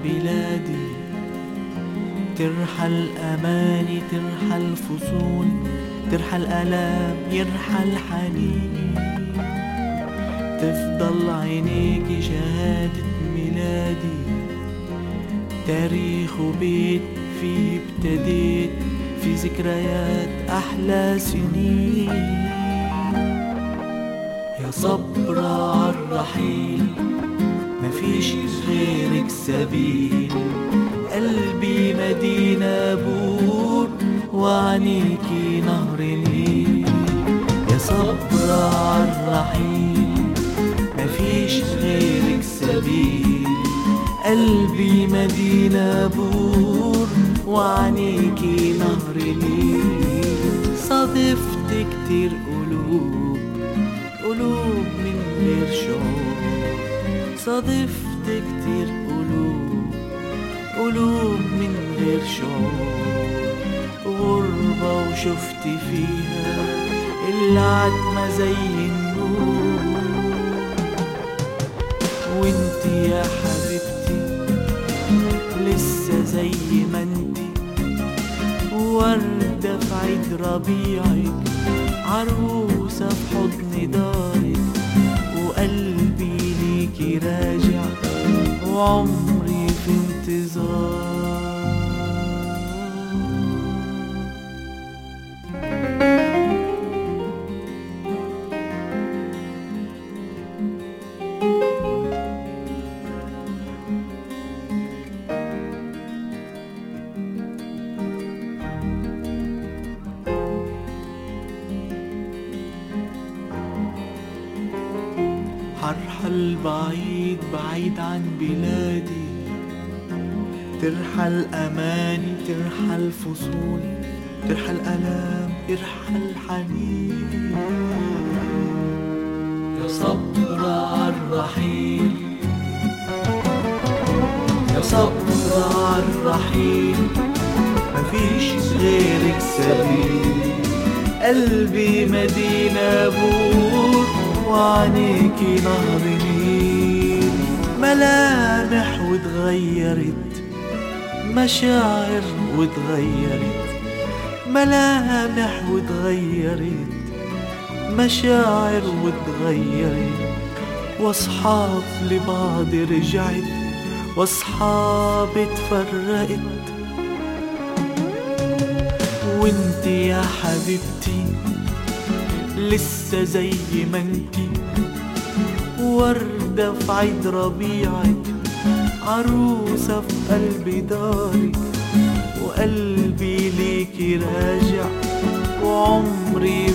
بلادي ترحل أماني ترحل فصول ترحل ألام يرحل حنين تفضل عينيك شهادة ميلادي تاريخ وبيت فيه ابتديت في ذكريات أحلى سنين يا صبرة عالرحيل مفيش غيرك سبيل قلبي مدينة بور وعنيكي نهر نيل يا صبرة عالرحيل مفيش غيرك سبيل قلبي مدينة بور وعنيكي نهر نيل صادفت كتير قلوب قلوب من غير شعور صادفت كتير قلوب قلوب من غير شعور غربة وشفت فيها العتمة زي النور وانت يا حبيبتي لسه زي ما انتي وردة في عيد ربيعك عروسة في حضن دارك وقلبي ليكي راجع وعمري في انتظار هرحل بعيد بعيد عن بلادي ترحل أماني ترحل فصولي ترحل ألام يرحل حنين يا صبر عالرحيل يا صبر عالرحيل مفيش غيرك سبيل قلبي مدينة بور وعنيكي نهر نيل ملامح وتغيرت مشاعر وتغيرت ملامح وتغيرت مشاعر وتغيرت واصحاب لبعض رجعت واصحاب اتفرقت وانت يا حبيبتي لسه زي ما انتي وردة في عيد ربيعك عروسة في قلب دارك وقلبي ليكي راجع وعمري